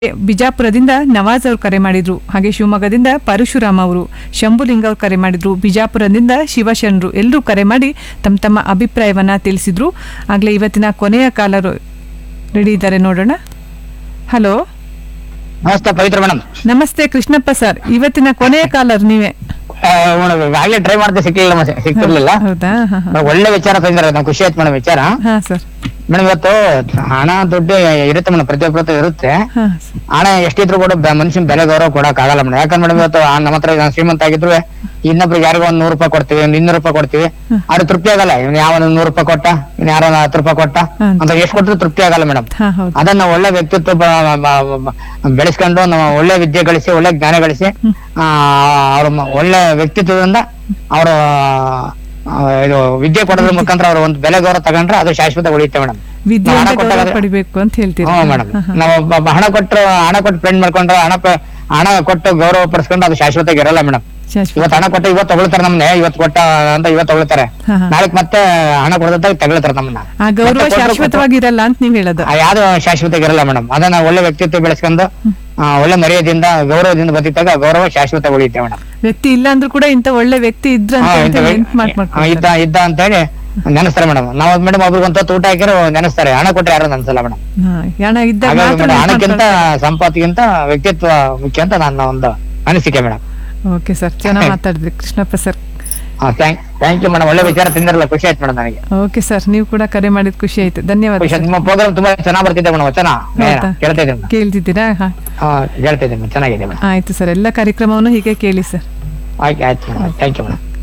ಬಿಜಾಪುರದಿಂದ ನವಾಜ್ ಅವರು ಕರೆ ಮಾಡಿದ್ರು ಹಾಗೆ ಶಿವಮೊಗ್ಗದಿಂದ ಪರಶುರಾಮ್ ಅವರು ಶಂಭುಲಿಂಗ ಅವರು ಕರೆ ಮಾಡಿದ್ರು ಬಿಜಾಪುರದಿಂದ ಶಿವಶರಣರು ಎಲ್ಲರೂ ಕರೆ ಮಾಡಿ ತಮ್ಮ ತಮ್ಮ ಅಭಿಪ್ರಾಯವನ್ನ ತಿಳಿಸಿದ್ರು ಆಗ್ಲೇ ಇವತ್ತಿನ ಕೊನೆಯ ಕಾಲರು ರೆಡಿ ಇದ್ದಾರೆ ನೋಡೋಣ ಹಲೋ ನಮಸ್ತೆ ಪವಿತ್ರ ಮೇಡಮ್ ನಮಸ್ತೆ ಕೃಷ್ಣಪ್ಪ ಸರ್ ಇವತ್ತಿನ ಕೊನೆಯ ಕಾಲರ್ ನೀವೇ ಆಗ್ಲೇ ಟ್ರೈ ಮಾಡ್ದೆ ಸಿಕ್ಲಿಲ್ಲ ಮತ್ತೆ ಸಿಕ್ತಿರ್ಲಿಲ್ಲ ಹೌದಾ ಹಾ ಹಾ ಮೇಡಮ್, ಒಳ್ಳೆ ವಿಚಾರ ತಂದಿರ ನಮ್ಗೆ ಖುಷಿ ಆಯ್ತು ಮೇಡಮ್ ವಿಚಾರ ಹಾ ಸರ್ ಮೇಡಮ್ ಇವತ್ತು ಹಣ ದುಡ್ಡು ಇರುತ್ತೆ ಮೇಡಮ್ ಪ್ರತಿಯೊಬ್ಬರ ಹತ್ರ ಇರುತ್ತೆ ಹಾ ಹಣ ಎಷ್ಟಿದ್ರು ಕೂಡ ಬೆ- ಮನುಷ್ಯನ್ ಬೆಲೆ ಗೌರವ ಕೊಡಕ್ ಆಗಲ್ಲ ಮೇಡಮ್ ಯಾಕಂದ್ರೆ ಮೇಡಮ್ ಇವತ್ತು ಆ ನಮ್ಮ ಹತ್ರ ನಾನ್ ಶ್ರೀಮಂತ ಆಗಿದ್ರು ಇನ್ನೊಬ್ರಿಗೆ ಯಾರಿಗೋ ಒಂದ್ ನೂರು ರೂಪಾಯಿ ಕೊಡ್ತೀವಿ ಒಂದ್ ಇನ್ನೂರು ರೂಪಾಯಿ ಕೊಡ್ತೀವಿ ಅದು ತೃಪ್ತಿ ಆಗಲ್ಲ ಇವ್ನು ಯಾವ ನೂರು ರೂಪಾಯಿ ಕೊಟ್ಟ ಇನ್ ಯಾರೋ ಒಂದ್ ಹತ್ತು ರೂಪಾಯಿ ಕೊಟ್ಟ ಹ್ಮ್. ಅಂತ ಎಷ್ಟು ಕೊಟ್ಟರು ತೃಪ್ತಿ ಆಗಲ್ಲ ಮೇಡಮ್ ಹಾ ಹೌದು ಅದನ್ನ ಒಳ್ಳೆ ವ್ಯಕ್ತಿತ್ವ ಬ- ಬ- ಬ- ಬೆಳೆಸ್ಕೊಂಡು ನಾವು ಒಳ್ಳೆ ವಿದ್ಯೆ ಗಳಿಸಿ ಒಳ್ಳೆ ಜ್ಞಾನ ಗಳಿಸಿ ಆ, ಅವ್ರ ಮ- ಒಳ್ಳೆ ವ್ಯಕ್ತಿತ್ವದಿಂದ ಅವರು ಇದು ವಿದ್ಯೆ ಕೊಡೋದ್ರ ಮುಖಾಂತರ ಅವ್ರ ಒಂದು ಬೆಲೆ ಗೌರವ ತಗೊಂಡ್ರೆ ಅದು ಶಾಶ್ವತ ಉಳಿಯುತ್ತೆ ಮೇಡಮ್ ವಿದ್ಯೆ ಹಣ ಅಂತ ಗೌರವ ಕೊಟ್ಟಾಗ- ಪಡಿಬೇಕು ಅಂತ ಹೇಳ್ತೀರಾ ಹ್ಞೂ ಮೇಡಮ್ ನಾವು ಒಬ್ಬ- ಒಬ್ಬ ಹಣ ಕೊಟ್ಟು ಹಣ ಕೊಟ್ಟು ಫ್ರೆಂಡ್ ಮಾಡ್ಕೊಂಡ್ರೆ ಹಣ ಪ- ಹಣ ಕೊಟ್ಟು ಗೌರವ ಪಡಿಸ್ಕೊಂಡು ಅದು ಶಾಶ್ವತ ಇರಲ್ಲ ಮೇಡಮ್ ಶಾಶ್ವತ ಇವತ್ತು ಹಣ ಕೊಟ್ಟು ಇವತ್ತು ತಗೊಳ್ತಾರೆ ನಮ್ಮನ್ನ ಇವತ್ತು ಕೊಟ್ಟ ಅಂತ ಇವತ್ತು ತಗೊಳ್ತಾರೆ ಹಾ, ಹಾ. ನಾಳೆ ಮತ್ತೆ ಹಣ ಕೊಡದಾಗ ತಗೊಳ್ತಾರೆ ನಮ್ಮನ್ನ ಆ ಗೌರವ ಮತ್ತೆ ಕೊಟ್ರು- ಶಾಶ್ವತವಾಗಿರಲ್ಲ ಅಂತ ನೀವ್ ಹೇಳೋದು ಆ ಯಾವ್ದು ಶಾಶ್ವತ ಇರಲ್ಲ ಮೇಡಮ್ ಅದನ್ನ ಒಳ್ಳೆ ವ್ಯಕ್ತಿತ್ವ ಬೆಳೆಸ್ಕೊಂಡು ಆ, ಒಳ್ಳೆ ಮರ್ಯಾದೆಯಿಂದ ಗೌರವದಿಂದ ಬದುಕಿದಾಗ ಗೌರವ ಶಾಶ್ವತ ಉಳಿಯುತ್ತೆ ಮೇಡಮ್ ವ್ಯಕ್ತಿ ಇಲ್ಲ ಅಂದ್ರೂ ಕೂಡ ಇಂತ ಒಳ್ಳೆ ವ್ಯಕ್ತಿ ಇದ್ರ ಹಾ, ಇಂಥ ವ್ಯ- ನೆನ್ಪು ಹಾ, ಮಾಡ್ಕೊಂಡು ಇದ್ದ ಇದ್ದ ಅಂತ ಹೇಳಿ ನೆನೆಸ್ತಾರೆ ಮೇಡಮ್ ನಾವು ಮೇಡಮ್ ಒಬ್ರಿಗೆ ಒಂದು ಊಟ ಹಾಕಿರೋ ನೆನೆಸ್ತಾರೆ ಹಣ ಕೊಟ್ಟರೆ ಯಾರು ನೆನ್ಸಲ್ಲ ಮೇಡಮ್ ಹಣ ಇದ್ದಾಗ ಹಾಗಾಗಿ ಮಾತ್ರ ಮೇಡಮ್ ನೆನ್ಪ್ ಹಣಕ್ಕಿಂತ ಸಂಪತ್ತಿಗಿಂತ ವ್ಯಕ್ತಿತ್ವ ಮುಖ್ಯ ಅಂತ ನನ್ನ ಒಂದು ಅನಿಸಿಕೆ ಮೇಡಮ್ ಓಕೆ ಸರ್ ಚೆನ್ನಾಗಿ ಮಾತಾಡಿದ್ರಿ Krishnappa sir thank thank you madam ಒಳ್ಳೆ ವಿಚಾರ ತಿಂದಿರಲ್ಲ ಖುಷಿ ಆಯ್ತು ಮೇಡಮ್ ನನಗೆ ಓಕೆ ಸರ್ ನೀವು ಕೂಡ ಕರೆ ಮಾಡಿದ್ ಖುಷಿ ಆಯ್ತು ಧನ್ಯವಾದ ಖುಷಿ ಆಯ್ತು. ಸರ್ ನಿಮ್ಮ ಪ್ರೋಗ್ರಾಮ್ ತುಂಬಾ ಚೆನ್ನಾಗಿ ಬರ್ತಿದೆ ಮೇಡಮ್ ವಚನ ಹೌದಾ? ಕೇಳ್ತಾ ಇದ್ದೀನಿ ಮೇಡಮ್ ಕೇಳ್ತಿದ್ದೀರಾ ಹಾ ಹಾ ಕೇಳ್ತಾ ಇದ್ದೀನಿ ಮೇಡಮ್ ಚೆನ್ನಾಗಿದೆ ಮೇಡಮ್ ಆಯ್ತು ಸರ್ ಎಲ್ಲ ಕಾರ್ಯಕ್ರಮವನ್ನು ಹೀಗೆ ಕೇಳಿ ಸರ್ ಆಯ್ತು ಆಯ್ತು madam thank you madam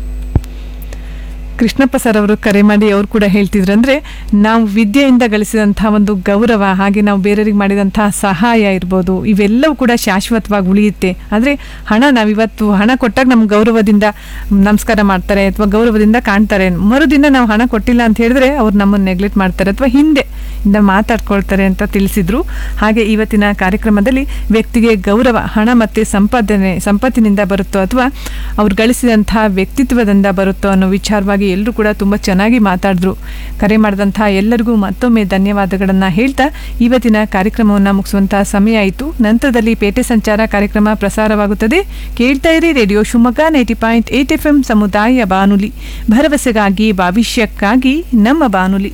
Krishnappa sir ಅವರು ಕರೆ ಮಾಡಿ ಅವ್ರು ಕೂಡ ಹೇಳ್ತಿದ್ರು ಅಂದ್ರೆ ನಾವು ವಿದ್ಯೆಯಿಂದ ಗಳಿಸಿದಂತಹ ಒಂದು ಗೌರವ ಹಾಗೆ ನಾವು ಬೇರೆಯವರಿಗೆ ಮಾಡಿದಂತಹ ಸಹಾಯ ಇರ್ಬೋದು ಇವೆಲ್ಲವೂ ಕೂಡ ಶಾಶ್ವತವಾಗಿ ಉಳಿಯುತ್ತೆ ಆದರೆ ಹಣ ನಾವಿವತ್ತು ಹಣ ಕೊಟ್ಟಾಗ ನಮ್ಮ ಗೌರವದಿಂದ ನಮಸ್ಕಾರ ಮಾಡ್ತಾರೆ ಅಥವಾ ಗೌರವದಿಂದ ಕಾಣ್ತಾರೆ ಮರುದಿನ ನಾವು ಹಣ ಕೊಟ್ಟಿಲ್ಲ ಅಂತ ಹೇಳಿದ್ರೆ ಅವ್ರು ನಮ್ಮನ್ನು ನೆಗ್ಲೆಕ್ಟ್ ಮಾಡ್ತಾರೆ ಅಥವಾ ಹಿಂದೆ ಇಂದ ಮಾತಾಡ್ಕೊಳ್ತಾರೆ ಅಂತ ತಿಳಿಸಿದ್ರು ಹಾಗೆ ಇವತ್ತಿನ ಕಾರ್ಯಕ್ರಮದಲ್ಲಿ ವ್ಯಕ್ತಿಗೆ ಗೌರವ ಹಣ ಮತ್ತು ಸಂಪಾದನೆ ಸಂಪತ್ತಿನಿಂದ ಬರುತ್ತೋ ಅಥವಾ ಅವ್ರು ಗಳಿಸಿದಂತಹ ವ್ಯಕ್ತಿತ್ವದಿಂದ ಬರುತ್ತೋ ಅನ್ನೋ ವಿಚಾರವಾಗಿ ಎಲ್ಲರೂ ಕೂಡ ತುಂಬ ಚೆನ್ನಾಗಿ ಮಾತಾಡಿದ್ರು ಕರೆ ಮಾಡಿದಂತಹ ಎಲ್ಲರಿಗೂ ಮತ್ತೊಮ್ಮೆ ಧನ್ಯವಾದಗಳನ್ನು ಹೇಳ್ತಾ ಇವತ್ತಿನ ಕಾರ್ಯಕ್ರಮವನ್ನು ಮುಗಿಸುವಂತಹ ಸಮಯ ಆಯಿತು ನಂತರದಲ್ಲಿ ಪೇಟೆ ಸಂಚಾರ ಕಾರ್ಯಕ್ರಮ ಪ್ರಸಾರವಾಗುತ್ತದೆ ಕೇಳ್ತಾ ಇರಿ radio Shivamogga ninety point eight F M ಸಮುದಾಯ ಬಾನುಲಿ ಭರವಸೆಗಾಗಿ ಭವಿಷ್ಯಕ್ಕಾಗಿ ನಮ್ಮ ಬಾನುಲಿ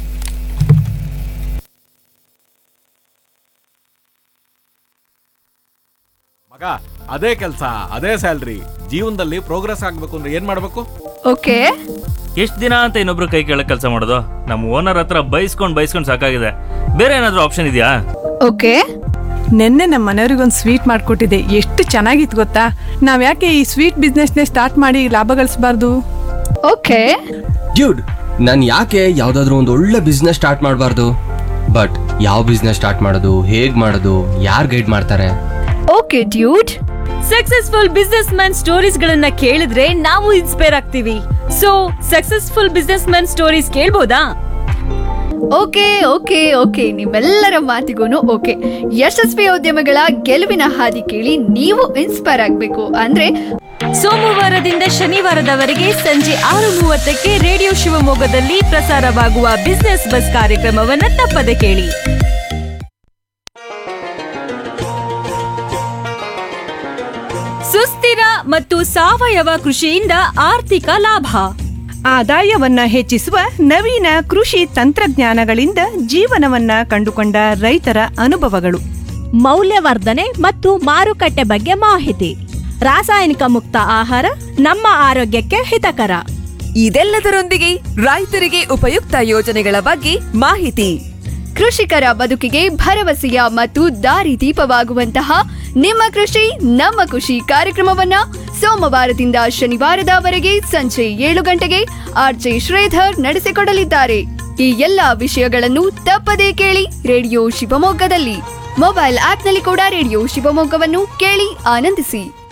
ಮಗ ಅದೇ ಕೆಲಸ ಅದೇ ಸ್ಯಾಲ್ರಿ ಜೀವನದಲ್ಲಿ ಪ್ರೋಗ್ರೆಸ್ ಆಗ್ಬೇಕು ಅಂದ್ರೆ ಏನ್ ಮಾಡ್ಬೇಕು ಓಕೆ ಎಷ್ಟು ದಿನ ಅಂತ ಇನ್ನೊಬ್ರು ಕೈ ಕೆಳಗೆ ಕೆಲಸ ಮಾಡೋದು ನಮ್ಮ ಓನರ್ ಹತ್ರ ಬೈಸ್ಕೊಂಡು ಬೈಸ್ಕೊಂಡು ಸಾಕಾಗಿದೆ ಬೇರೆ ಏನಾದರೂ ಆಪ್ಷನ್ ಇದೆಯಾ ಓಕೆ ನಿನ್ನೆ ನಮ್ಮ ಮನೆಯವ್ರಿಗೊಂದು ಸ್ವೀಟ್ ಮಾಡಿಕೊಟ್ಟಿದ್ದೆ ಎಷ್ಟು ಚೆನ್ನಾಗಿತ್ತು ಗೊತ್ತಾ ನಾವು ಯಾಕೆ ಈ ಸ್ವೀಟ್ ಬಿಸ್ನೆಸ್ನೇ ಸ್ಟಾರ್ಟ್ ಮಾಡಿ ಲಾಭ ಗಳಿಸಬಾರ್ದು ಓಕೆ ಡ್ಯೂಡ್ ನಾನು ಯಾಕೆ ಯಾವ್ದಾದ್ರು ಒಂದು ಒಳ್ಳೆ ಬಿಸ್ನೆಸ್ ಸ್ಟಾರ್ಟ್ ಮಾಡಬಾರ್ದು ಬಟ್ ಯಾವ ಬಿಸ್ನೆಸ್ ಸ್ಟಾರ್ಟ್ ಮಾಡೋದು ಹೇಗ್ ಮಾಡೋದು ಯಾರು ಗೈಡ್ ಮಾಡ್ತಾರೆ okay dude successful businessman stories ಗಳನ್ನ ಕೇಳಿದ್ರೆ ನಾವು ಇನ್ಸ್ಪೈರ್ ಆಗ್ತೀವಿ so successful businessman stories ಕೇಳ್ಬೋದಾ ಓಕೆ ಓಕೆ ಓಕೆ ನಿಮ್ಮೆಲ್ಲರ ಮಾತಿಗೂ ಓಕೆ ಯಶಸ್ವಿ ಉದ್ಯಮಗಳ ಗೆಲುವಿನ ಹಾದಿ ಕೇಳಿ ನೀವು ಇನ್ಸ್ಪೈರ್ ಆಗಬೇಕು ಅಂದ್ರೆ ಸೋಮವಾರದಿಂದ ಶನಿವಾರದವರೆಗೆ ಸಂಜೆ ಆರು ಮೂವತ್ತಕ್ಕೆ ರೇಡಿಯೋ ಶಿವಮೊಗ್ಗದಲ್ಲಿ ಪ್ರಸಾರವಾಗುವ ಬಿಸ್ನೆಸ್ ಬಸ್ ಕಾರ್ಯಕ್ರಮವನ್ನ ತಪ್ಪದೆ ಕೇಳಿ ಸುಸ್ಥಿರ ಮತ್ತು ಸಾವಯವ ಕೃಷಿಯಿಂದ ಆರ್ಥಿಕ ಲಾಭ ಆದಾಯವನ್ನ ಹೆಚ್ಚಿಸುವ ನವೀನ ಕೃಷಿ ತಂತ್ರಜ್ಞಾನಗಳಿಂದ ಜೀವನವನ್ನ ಕಂಡುಕೊಂಡ ರೈತರ ಅನುಭವಗಳು ಮೌಲ್ಯವರ್ಧನೆ ಮತ್ತು ಮಾರುಕಟ್ಟೆ ಬಗ್ಗೆ ಮಾಹಿತಿ ರಾಸಾಯನಿಕ ಮುಕ್ತ ಆಹಾರ ನಮ್ಮ ಆರೋಗ್ಯಕ್ಕೆ ಹಿತಕರ ಇದೆಲ್ಲದರೊಂದಿಗೆ ರೈತರಿಗೆ ಉಪಯುಕ್ತ ಯೋಜನೆಗಳ ಬಗ್ಗೆ ಮಾಹಿತಿ ಕೃಷಿಕರ ಬದುಕಿಗೆ ಭರವಸೆಯ ಮತ್ತು ದಾರಿದೀಪವಾಗುವಂತಹ ನಿಮ್ಮ ಕೃಷಿ ನಮ್ಮ ಖುಷಿ ಕಾರ್ಯಕ್ರಮವನ್ನ ಸೋಮವಾರದಿಂದ ಶನಿವಾರದವರೆಗೆ ಸಂಜೆ ಏಳು ಗಂಟೆಗೆ ಆರ್ಜೆ ಶ್ರೀಧರ್ ನಡೆಸಿಕೊಡಲಿದ್ದಾರೆ ಈ ಎಲ್ಲಾ ವಿಷಯಗಳನ್ನು ತಪ್ಪದೇ ಕೇಳಿ ರೇಡಿಯೋ ಶಿವಮೊಗ್ಗದಲ್ಲಿ ಮೊಬೈಲ್ ಆಪ್ನಲ್ಲಿ ಕೂಡ ರೇಡಿಯೋ ಶಿವಮೊಗ್ಗವನ್ನು ಕೇಳಿ ಆನಂದಿಸಿ